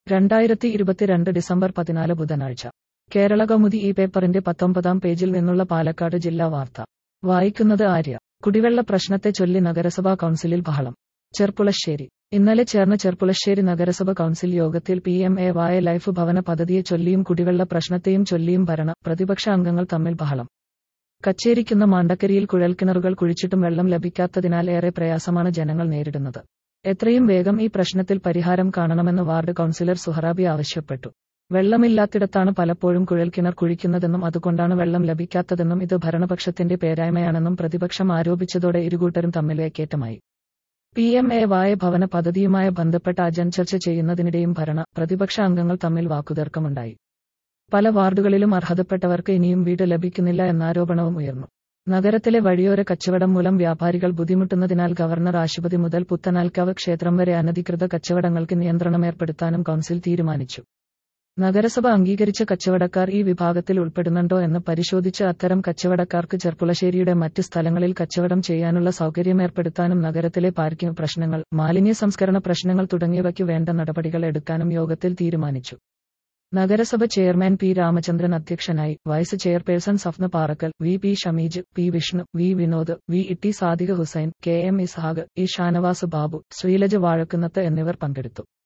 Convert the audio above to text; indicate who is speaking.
Speaker 1: രണ്ടായിരത്തി ഇരുപത്തിരണ്ട് ഡിസംബർ പതിനാല് ബുധനാഴ്ച കേരള കൗമുദി ഈ പേപ്പറിന്റെ പത്തൊമ്പതാം പേജിൽ നിന്നുള്ള പാലക്കാട് ജില്ലാ വാർത്ത വായിക്കുന്നത് ആര്യ കുടിവെള്ള പ്രശ്നത്തെ ചൊല്ലി നഗരസഭാ കൗൺസിലിൽ ബഹളം ചെർപ്പുളശ്ശേരി ഇന്നലെ ചേർന്ന ചെർപ്പുളശ്ശേരി നഗരസഭ കൗൺസിൽ യോഗത്തിൽ P M A Y life ഭവന പദ്ധതിയെ ചൊല്ലിയും കുടിവെള്ള പ്രശ്നത്തെയും ചൊല്ലിയും ഭരണ പ്രതിപക്ഷ അംഗങ്ങൾ തമ്മിൽ ബഹളം കച്ചേരിക്കുന്ന മാണ്ടക്കരിയിൽ കുഴൽക്കിണറുകൾ കുഴിച്ചിട്ടും വെള്ളം ലഭിക്കാത്തതിനാൽ ഏറെ പ്രയാസമാണ് ജനങ്ങൾ നേരിടുന്നത് എത്രയും വേഗം ഈ പ്രശ്നത്തിൽ പരിഹാരം കാണണമെന്ന് വാർഡ് കൗൺസിലർ സുഹറാബി ആവശ്യപ്പെട്ടു വെള്ളമില്ലാത്തിടത്താണ് പലപ്പോഴും കുഴൽക്കിണർ കുഴിക്കുന്നതെന്നും അതുകൊണ്ടാണ് വെള്ളം ലഭിക്കാത്തതെന്നും ഇത് ഭരണപക്ഷത്തിന്റെ പേരായ്മയാണെന്നും പ്രതിപക്ഷം ആരോപിച്ചതോടെ ഇരുകൂട്ടരും തമ്മിൽ വേക്കേറ്റമായി പി എം എ വായ ഭവന പദ്ധതിയുമായി ബന്ധപ്പെട്ട അജൻ ചർച്ച ചെയ്യുന്നതിനിടെയും ഭരണ പ്രതിപക്ഷ അംഗങ്ങൾ തമ്മിൽ വാക്കുതർക്കമുണ്ടായി പല വാർഡുകളിലും അർഹതപ്പെട്ടവർക്ക് ഇനിയും വീട് ലഭിക്കുന്നില്ല എന്ന ആരോപണവും ഉയർന്നു നഗരത്തിലെ വഴിയോര കച്ചവടം മൂലം വ്യാപാരികൾ ബുദ്ധിമുട്ടുന്നതിനാൽ ഗവർണർ ആശുപത്രി മുതൽ പുത്തനാൽക്കാവ് ക്ഷേത്രം വരെ അനധികൃത കച്ചവടങ്ങൾക്ക് നിയന്ത്രണമേർപ്പെടുത്താനും കൗൺസിൽ തീരുമാനിച്ചു നഗരസഭ അംഗീകരിച്ച കച്ചവടക്കാർ ഈ വിഭാഗത്തിൽ ഉൾപ്പെടുന്നുണ്ടോ എന്ന് പരിശോധിച്ച് അത്തരം കച്ചവടക്കാർക്ക് ചെർപ്പുളശ്ശേരിയുടെ മറ്റ് സ്ഥലങ്ങളിൽ കച്ചവടം ചെയ്യാനുള്ള സൗകര്യമേർപ്പെടുത്താനും നഗരത്തിലെ പാർക്കിംഗ് പ്രശ്നങ്ങൾ മാലിന്യ സംസ്കരണ പ്രശ്നങ്ങൾ തുടങ്ങിയവയ്ക്ക് വേണ്ട നടപടികൾ എടുക്കാനും യോഗത്തിൽ തീരുമാനിച്ചു നഗരസഭ ചെയർമാൻ പി രാമചന്ദ്രൻ അധ്യക്ഷനായി vice chairperson Safna Parakkal V P Shameej P Vishnu V Vinod V Itty Sadiq Hussain K M Ishaq E Shanavas Babu Sreelaja Vazhakkunnath എന്നിവർ പങ്കെടുത്തു